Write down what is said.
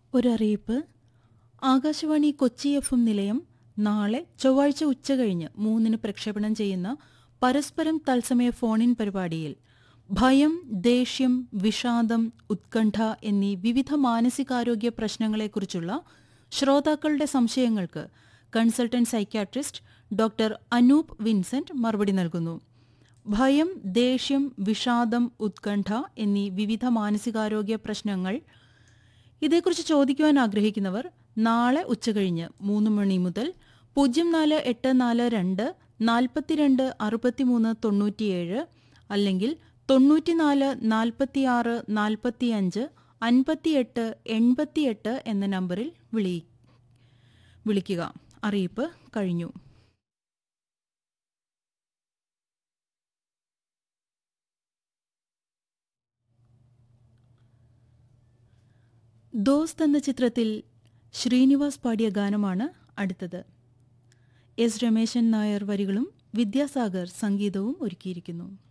ഒരറിയിപ്പ് Akashvani Kochi F M നിലയം നാളെ ചൊവ്വാഴ്ച ഉച്ചകഴിഞ്ഞ് മൂന്നിന് പ്രക്ഷേപണം ചെയ്യുന്ന പരസ്പരം തത്സമയ ഫോണിൻ പരിപാടിയിൽ ഭയം ദേഷ്യം വിഷാദം ഉത്കണ്ഠ എന്നീ വിവിധ മാനസികാരോഗ്യ പ്രശ്നങ്ങളെക്കുറിച്ചുള്ള ശ്രോതാക്കളുടെ സംശയങ്ങൾക്ക് consultant psychiatrist doctor Anoop Vincent മറുപടി നൽകുന്നു ഭയം ദേഷ്യം വിഷാദം ഉത്കണ്ഠ എന്നീ വിവിധ മാനസികാരോഗ്യ പ്രശ്നങ്ങൾ ഇതേക്കുറിച്ച് ചോദിക്കുവാൻ ആഗ്രഹിക്കുന്നവർ നാളെ ഉച്ചകഴിഞ്ഞ് മൂന്ന് മണി മുതൽ പൂജ്യം നാല് എട്ട് നാല് രണ്ട് നാൽപ്പത്തിരണ്ട് അറുപത്തിമൂന്ന് തൊണ്ണൂറ്റിയേഴ് അല്ലെങ്കിൽ തൊണ്ണൂറ്റിനാല് നാൽപ്പത്തിയാറ് നാൽപ്പത്തിയഞ്ച് അൻപത്തിയെട്ട് എൺപത്തിയെട്ട് എന്ന നമ്പറിൽ വിളി വിളിക്കുക അറിയിപ്പ് കഴിഞ്ഞു ദോസ്ത് എന്ന ചിത്രത്തിൽ ശ്രീനിവാസ് പാടിയ ഗാനമാണ് അടുത്തത് എസ് രമേശൻ നായർ വരികളും വിദ്യാസാഗർ സംഗീതവും ഒരുക്കിയിരിക്കുന്നു